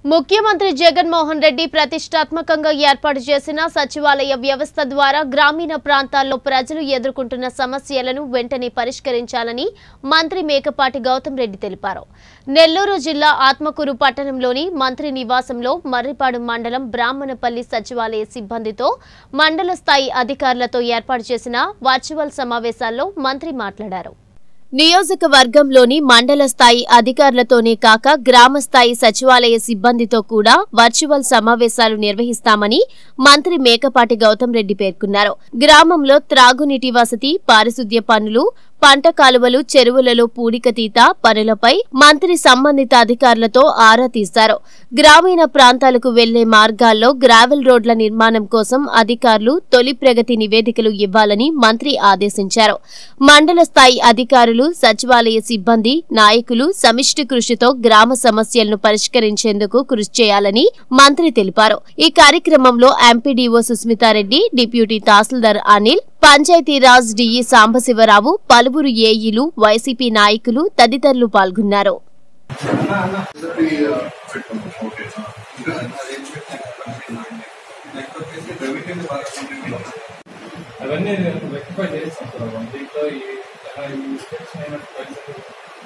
ముఖ్యమంత్రి జగన్మోహన్ రెడ్డి ప్రతిష్టాత్మకంగా ఏర్పాటు చేసిన సచివాలయ వ్యవస్థ ద్వారా గ్రామీణ ప్రాంతాల్లో ప్రజలు ఎదుర్కొంటున్న సమస్యలను వెంటనే పరిష్కరించాలని మంత్రి మేకపాటి గౌతమ్ రెడ్డి తెలిపారు నెల్లూరు జిల్లా ఆత్మకూరు పట్టణంలోని మంత్రి నివాసంలో మర్రిపాడు మండలం బ్రాహ్మణపల్లి సచివాలయ సిబ్బందితో మండల స్థాయి అధికారులతో ఏర్పాటు చేసిన వర్చువల్ సమావేశాల్లో మంత్రి మాట్లాడారు నియోజకవర్గంలోని మండల స్థాయి అధికారులతోనే కాక గ్రామ స్థాయి సచివాలయ సిబ్బందితో కూడా వర్చువల్ సమావేశాలు నిర్వహిస్తామని మంత్రి మేకపాటి గౌతమ్ రెడ్డి పేర్కొన్నారు గ్రామంలో త్రాగునీటి వసతి పారిశుద్ధ్య పనులు పంట కాలువలు చెరువులలో పూడికతీత పనులపై మంత్రి సంబంధిత అధికారులతో ఆరా తీశారు గ్రామీణ ప్రాంతాలకు వెళ్లే మార్గాల్లో గ్రావెల్ రోడ్ల నిర్మాణం కోసం అధికారులు తొలి ప్రగతి నివేదికలు ఇవ్వాలని మంత్రి ఆదేశించారు మండల స్థాయి అధికారులు సచివాలయ సిబ్బంది నాయకులు సమిష్టి కృషితో గ్రామ సమస్యలను పరిష్కరించేందుకు కృషి చేయాలని మంత్రి తెలిపారు ఈ కార్యక్రమంలో ఎంపీడీఓ సుస్మితారెడ్డి డిప్యూటీ తహసీల్దార్ అనిల్ పంచాయతీరాజ్ డిఈ సాంబశివరావు పలువురు ఏఈలు వైసీపీ నాయకులు తదితరులు పాల్గొన్నారు ఒకటి పెట్టుకుంటాం ఓకే ఇంకా నెక్స్ట్ వచ్చేసి రెవెన్యూ బాగా కంప్లీట్ అవన్నీ నేను రెక్టిఫై చేస్తాను సార్ వన్ వీక్లో ఈ చాలా ఈ మిస్టేక్స్ అయినట్టు పరిస్థితి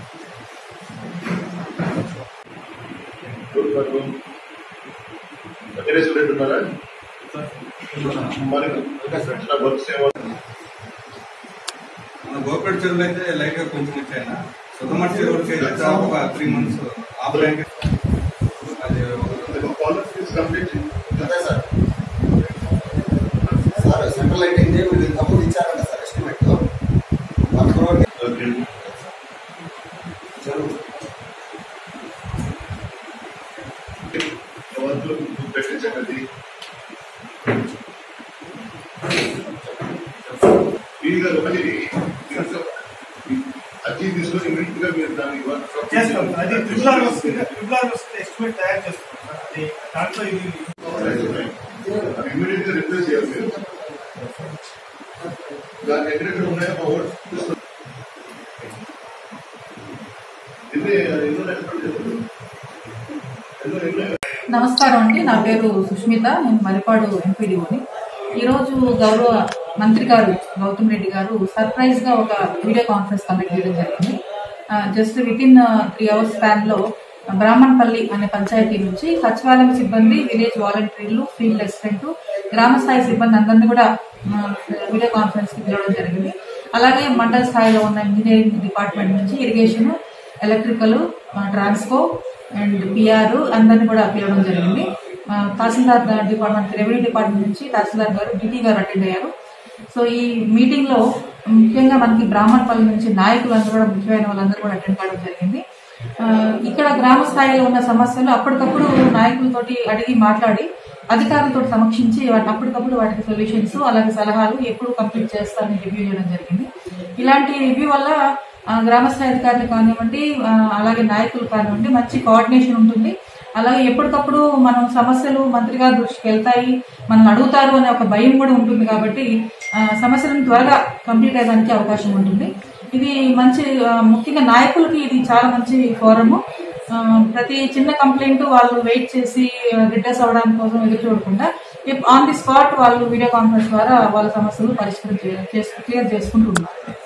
గురుగారు దగ్గరే స్టూడెంట్ ఉన్నారా మరి నా వర్క్స్ ఏమో మన గోపేట చెరువులు అయితే లైట్ గా కొంచెం వచ్చాయన్న సుఖమట్ చెరువులు చేయలేదు ఒక త్రీ మంత్స్ ఆఫ్లైన్ అది పాలసీస్ కంప్లీట్ అదే సార్ సార్ సెంట్రల్ లైటింగ్ మీరు ఇంతకుముందు ఇచ్చారంట sir estimate one crore okay చెరువు వర్క్ పెట్టించండి మీరు గారు ఒకటి అర్జీ తీసుకొని ఇమీడియట్ గా మీరు దాన్ని వర్క్ చేస్తాం అది ట్రిపుల్ ఆర్ వస్తే ట్రిపుల్ ఆర్ వస్తే ఎస్టిమేట్ తయారు చేస్తాం సార్ అది దాంట్లో ఇది ఇమీడియట్ గా రిప్లేస్ చేయాలి మీరు దాన్ని ఎక్కడెక్కడ ఉన్నాయో మా ఓట్ ఎన్ని ఎన్నో ఎక్కడ చెప్పండి ఎన్నో ఎన్నో నమస్కారం అండి నా పేరు సుష్మిత నేను మరిపాడు ఎంపీడీఓని ఈరోజు గౌరవ మంత్రి గారు గౌతమ్ రెడ్డి గారు సర్ప్రైజ్ గా ఒక వీడియో కాన్ఫరెన్స్ కండక్ట్ చేయడం జరిగింది just within three hours span లో బ్రాహ్మణపల్లి అనే పంచాయతీ నుంచి సచివాలయం సిబ్బంది విలేజ్ వాలంటీర్లు ఫీల్డ్ అసిస్టెంట్ గ్రామ స్థాయి సిబ్బంది అందరినీ కూడా ఆ, వీడియో కాన్ఫరెన్స్ కి పిలవడం జరిగింది అలాగే మండల స్థాయిలో ఉన్న ఇంజనీరింగ్ డిపార్ట్మెంట్ నుంచి irrigation electrical Transco and PR అందరిని కూడా పిలవడం జరిగింది ఆ, తహసీల్దార్ డిపార్ట్మెంట్ రెవెన్యూ డిపార్ట్మెంట్ నుంచి తహసీల్దార్ గారు డిటి గారు అటెండ్ అయ్యారు సో ఈ మీటింగ్ లో ముఖ్యంగా మనకి బ్రాహ్మణపల్లి నుంచి నాయకులందరూ కూడా ముఖ్యమైన వాళ్ళందరూ కూడా అటెండ్ కావడం జరిగింది ఆ, ఇక్కడ గ్రామ స్థాయిలో ఉన్న సమస్యలు అప్పటికప్పుడు నాయకులతోటి అడిగి మాట్లాడి అధికారులతో సమీక్షించి వాటి అప్పటికప్పుడు వాటికి సొల్యూషన్స్ అలాగే సలహాలు ఎప్పుడు కంప్లీట్ చేస్తారని రివ్యూ చేయడం జరిగింది ఇలాంటి రివ్యూ వల్ల ఆ, గ్రామ స్థాయి అధికారులు కానివ్వండి ఆ, అలాగే నాయకులు కానివ్వండి మంచి కోఆర్డినేషన్ ఉంటుంది అలాగే ఎప్పటికప్పుడు మనం సమస్యలు మంత్రి గారి దృష్టికి వెళ్తాయి మనం అడుగుతారు అనే ఒక భయం కూడా ఉంటుంది కాబట్టి ఆ, సమస్యలను త్వరగా కంప్లీట్ అయ్యడానికి అవకాశం ఉంటుంది ఇది మంచి ఆ, ముఖ్యంగా నాయకులకి ఇది చాలా మంచి ఫోరము ఆ, ప్రతి చిన్న కంప్లైంట్ వాళ్ళు వెయిట్ చేసి రిటర్స్ అవడానికి కోసం ఎదురు చూడకుండా ఆన్ ది స్పాట్ వాళ్ళు వీడియో కాన్ఫరెన్స్ ద్వారా వాళ్ళ సమస్యలు పరిష్కరించే క్లియర్ చేసుకుంటూ ఉన్నారు